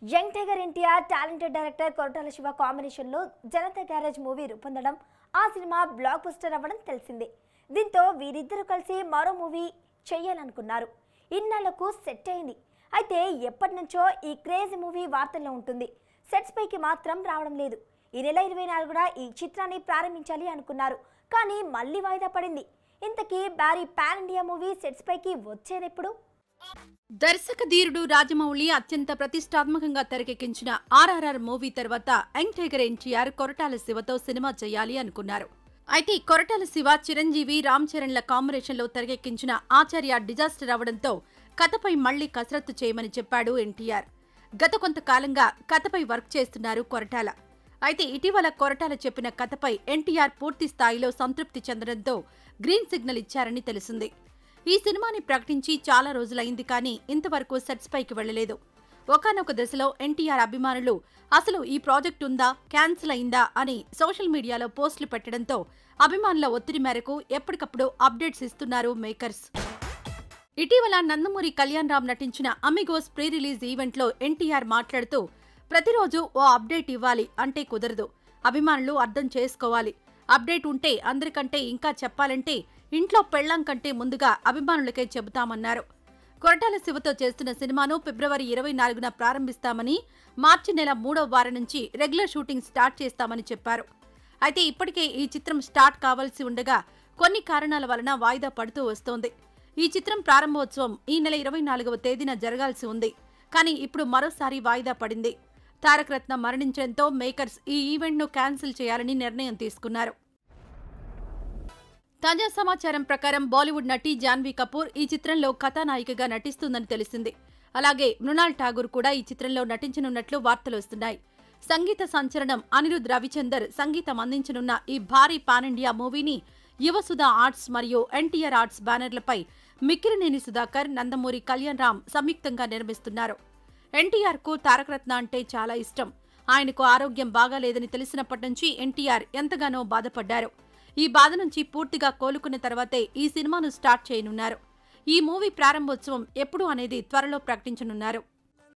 young tiger NTR talented director Koratala Siva కాంబినేషన్లో Janatha garage movie రూపొందడం ఆ cinema block buster అవ్వడం తెలిసిందే దీంతో వీరిద్దరూ కలిసి మరో మూవీ చేయాలనుకున్నారు ఇన్నాళ్లకు సెట్ అయింది అయితే ఎప్పటి నుంచో ఈ క్రేజీ మూవీ వార్తల్లో ఉంటుంది సెట్స్ పైకి మాత్రం రావడం లేదు ఈ నెల ఇరవై నాలుగున ఈ చిత్రాన్ని ప్రారంభించాలి అనుకున్నారు కానీ మళ్ళీ వాయిదా పడింది ఇంతకీ భారీ పాన్ ఇండియా మూవీ సెట్స్ పైకి వచ్చేదెప్పుడు దర్శక ధీరుడు రాజమౌళి అత్యంత ప్రతిష్టాత్మకంగా తెరకెక్కించిన ఆర్ఆర్ఆర్ మూవీ తర్వాత యంగ్ టైగర్ ఎన్టీఆర్ కొరటాల శివతో సినిమా చేయాలి అనుకున్నారు అయితే కొరటాల శివ చిరంజీవి రామ్ చరణ్ల కాంబినేషన్లో తెరకెక్కించిన ఆచార్య డిజాస్టర్ అవడంతో కథపై మళ్లీ కసరత్తు చేయమని చెప్పాడు ఎన్టీఆర్ గత కొంతకాలంగా కథపై వర్క్ చేస్తున్నారు కొరటాల అయితే ఇటీవల కొరటాల చెప్పిన కథపై ఎన్టీఆర్ పూర్తి స్థాయిలో సంతృప్తి చెందడంతో గ్రీన్ సిగ్నల్ ఇచ్చారని తెలిసింది ఈ సినిమాని ప్రకటించి చాలా రోజులైంది కానీ ఇంతవరకు సెట్స్ పైకి వెళ్లలేదు ఒకనొక దశలో ఎన్టీఆర్ అభిమానులు అసలు ఈ ప్రాజెక్ట్ ఉందా క్యాన్సిల్ అయిందా అని సోషల్ మీడియాలో పోస్టులు పెట్టడంతో అభిమానుల ఒత్తిడి మేరకు ఎప్పటికప్పుడు అప్డేట్స్ ఇస్తున్నారు మేకర్స్ ఇటీవల నందమూరి కళ్యాణ్ రామ్ నటించిన అమిగోస్ ప్రీ రిలీజ్ ఈవెంట్లో ఎన్టీఆర్ మాట్లాడుతూ ప్రతిరోజు ఓ అప్డేట్ ఇవ్వాలి అంటే కుదరదు అభిమానులు అర్థం చేసుకోవాలి అప్డేట్ ఉంటే అందరికంటే ఇంకా చెప్పాలంటే ఇంట్లో పెళ్లాం కంటే ముందుగా అభిమానులకే చెబుతామన్నారు కొరటాల శివతో చేస్తున్న సినిమాను ఫిబ్రవరి ఇరవై నాలుగున ప్రారంభిస్తామని మార్చి నెల మూడో వారం నుంచి రెగ్యులర్ షూటింగ్ స్టార్ట్ చేస్తామని చెప్పారు అయితే ఇప్పటికే ఈ చిత్రం స్టార్ట్ కావాల్సి ఉండగా కొన్ని కారణాల వలన వాయిదా పడుతూ వస్తోంది ఈ చిత్రం ప్రారంభోత్సవం ఈ నెల ఇరవై నాలుగవ తేదీన జరగాల్సి ఉంది కానీ ఇప్పుడు మరోసారి వాయిదా పడింది తారక రత్న మరణించడంతో మేకర్స్ ఈ ఈవెంట్ను క్యాన్సిల్ చేయాలని నిర్ణయం తీసుకున్నారు తాజా సమాచారం ప్రకారం బాలీవుడ్ నటి జాన్వీ కపూర్ ఈ చిత్రంలో కథానాయికగా నటిస్తుందని తెలిసింది అలాగే మృణాల్ ఠాగూర్ కూడా ఈ చిత్రంలో నటించనున్నట్లు వార్తలు వస్తున్నాయి సంగీత సంచలనం అనిరుద్ రవిచందర్ సంగీతం అందించనున్న ఈ భారీ పాన్ ఇండియా మూవీని యువసుధ ఆర్ట్స్ మరియు ఎన్టీఆర్ ఆర్ట్స్ బ్యానర్లపై మిక్కిరినేని సుధాకర్ నందమూరి కళ్యాణ్ రామ్ సంయుక్తంగా నిర్మిస్తున్నారు ఎన్టీఆర్ కు తారకరత్న అంటే చాలా ఇష్టం ఆయనకు ఆరోగ్యం బాగాలేదని తెలిసినప్పటి నుంచి ఎన్టీఆర్ ఎంతగానో బాధపడ్డారు ఈ బాధ నుంచి పూర్తిగా కోలుకున్న తర్వాతే ఈ సినిమాను స్టార్ట్ చేయనున్నారు ఈ మూవీ ప్రారంభోత్సవం ఎప్పుడు అనేది త్వరలో ప్రకటించనున్నారు